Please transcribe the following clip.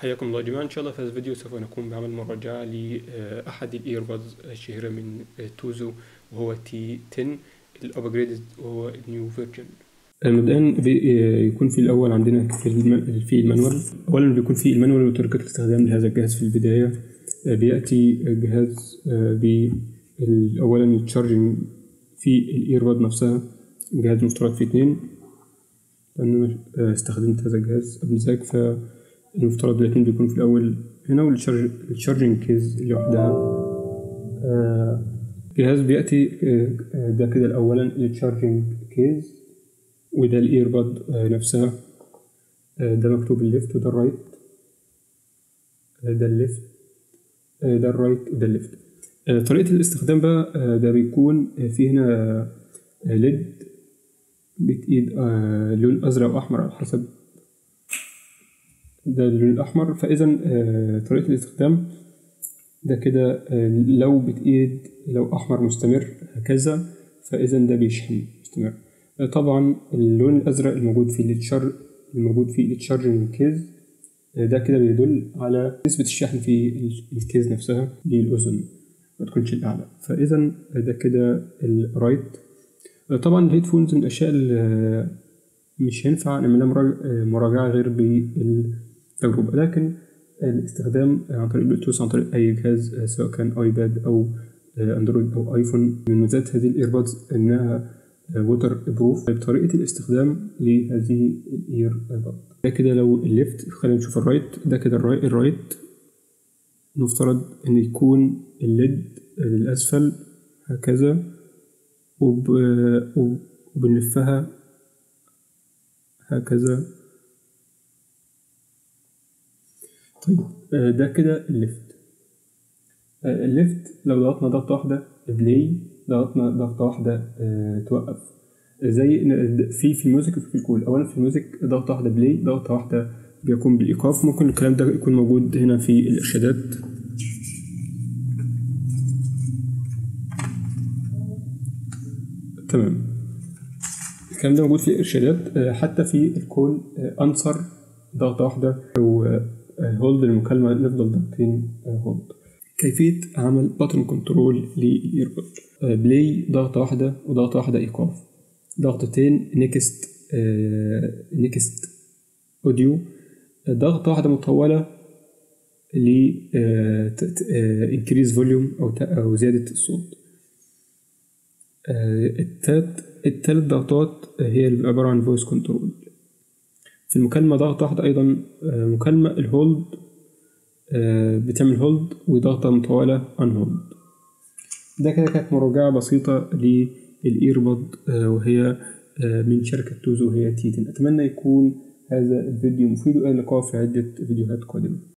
حياكم الله جميعا ان شاء الله في هذا الفيديو سوف نقوم بعمل مراجعة لأحد الايربودز الشهيرة من توزو وهو تي 10 الابجريدد وهو نيو فيرجن مبدئيا بيكون في الاول عندنا في الم- في المانوال اولا بيكون في المانوال وطريقة الاستخدام لهذا الجهاز في البداية بيأتي الجهاز ب اولا التشارجنج في الايربود نفسها جهاز مفترض فيه اتنين لأن أنا استخدمت هذا الجهاز قبل ذلك فالمفترض الاتنين بيكونوا في الأول هنا والتشارجنج كيز لوحدها آه، جهاز بيأتي آه، ده كده أولا التشارجنج كيز وده الإيرباد آه، نفسها آه، ده مكتوب الليفت وده الرايت آه، ده الليفت آه، ده الرايت وده الليفت آه، طريقة الاستخدام بقى آه، ده بيكون آه، في هنا ليد بتقيد آه، لون أزرق وأحمر على حسب ده اللون الأحمر فإذا آه، طريقة الاستخدام ده كده آه، لو بتقيد لو أحمر مستمر هكذا فإذا ده بيشحن مستمر آه، طبعا اللون الأزرق الموجود في التشار الموجود في التشارجنج كيز آه، ده كده بيدل على نسبة الشحن في ال- الكيز نفسها للأذن ما تكونش الأعلى فإذا ده كده الرايت طبعا الهيدفونز من الأشياء اللي مش هينفع نعمل لها مراج- مراجعة غير بالتجربة لكن الاستخدام عن طريق البلوتوث عن طريق أي جهاز سواء كان أيباد أو أندرويد أو أيفون من ميزات هذه الإيربودز إنها ووتر بروف بطريقة الاستخدام لهذه الإيربود ده كده لو الليفت خلينا نشوف الرايت ده كده الرايت, الرايت نفترض إن يكون الليد للأسفل هكذا وب... وب- وبنلفها هكذا طيب آه، ده كده الليفت آه، الليفت لو ضغطنا ضغطة واحدة بلاي ضغطنا ضغطة واحدة آه، توقف زي إن في في الميوزك وفي الكول أولا في الميوزك ضغطة واحدة بلاي ضغطة واحدة بيكون بالإيقاف ممكن الكلام ده يكون موجود هنا في الإرشادات تمام الكلام ده موجود في الإرشادات آه، حتى في الكول آه، أنصر ضغطة واحدة أو هولد المكالمة نفضل ضغطين هولد كيفية عمل باترن كنترول للإيربود بلاي ضغطة واحدة وضغطة واحدة إيقاف ضغطتين نيكست نيكست أوديو ضغطة واحدة مطولة ل انكريز فوليوم أو ت- أو زيادة الصوت آه، التالت التالت ضغطات هي اللي عبارة عن فويس كنترول في المكالمة ضغطة واحدة أيضا آه، مكالمة الهولد آه، بتعمل هولد وضغطة مطولة ان هولد ده كده كانت مراجعة بسيطة للإيربود آه، وهي آه، من شركة توزو وهي تيتن أتمنى يكون هذا الفيديو مفيد وإلى اللقاء في عدة فيديوهات قادمة